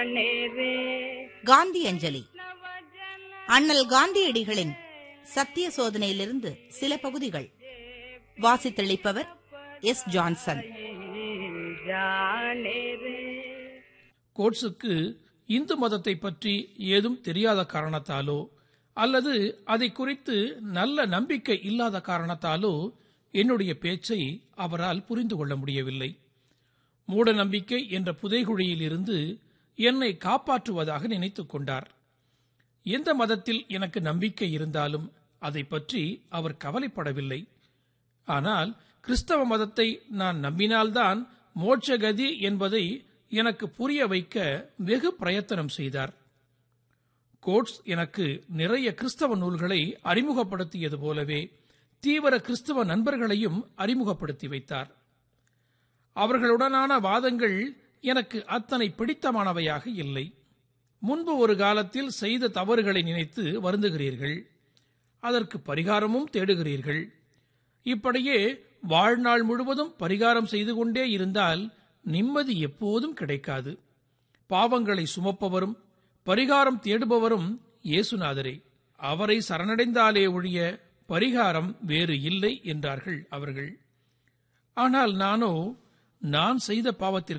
जाने रे காந்தி அஞ்சலி அண்ணல் காந்தியடிகளின் சத்திய சோதனையிலிருந்து சில பகுதிகள் வாசித்தளிப்பவர் எஸ் ஜான்சன் जाने रे கோட்ஸுக்கு இந்து மதத்தை பற்றி ஏதும் தெரியாத காரணத்தாலோ அல்லது அதை குறித்து நல்ல நம்பிக்கை இல்லாத காரணத்தாலோ என்னுடைய பேச்சை அவரால் புரிந்து கொள்ள முடியவில்லை மூட நம்பிக்கை என்ற புதைகுழியில் இருந்து என்னை காப்பாற்றுவதாக நினைத்துக் கொண்டார் எந்த மதத்தில் எனக்கு நம்பிக்கை இருந்தாலும் அதை பற்றி அவர் கவலைப்படவில்லை ஆனால் கிறிஸ்தவ மதத்தை நான் நம்பினால்தான் மோட்சகதி என்பதை எனக்கு புரிய வைக்க வெகு பிரயத்தனம் செய்தார் கோட்ஸ் எனக்கு நிறைய கிறிஸ்தவ நூல்களை அறிமுகப்படுத்தியது போலவே தீவிர கிறிஸ்தவ நண்பர்களையும் அறிமுகப்படுத்தி வைத்தார் அவர்களுடனான வாதங்கள் எனக்கு அத்தனை பிடித்தமானவையாக இல்லை முன்பு ஒரு காலத்தில் செய்த தவறுகளை நினைத்து வருந்துகிறீர்கள் அதற்கு பரிகாரமும் தேடுகிறீர்கள் இப்படியே வாழ்நாள் முழுவதும் பரிகாரம் செய்து கொண்டே இருந்தால் நிம்மதி எப்போதும் கிடைக்காது பாவங்களை சுமப்பவரும் பரிகாரம் தேடுபவரும் இயேசுநாதரே அவரை சரணடைந்தாலே ஒழிய பரிகாரம் வேறு இல்லை என்றார்கள் அவர்கள் ஆனால் நானோ நான் செய்த பாவத்திற்கு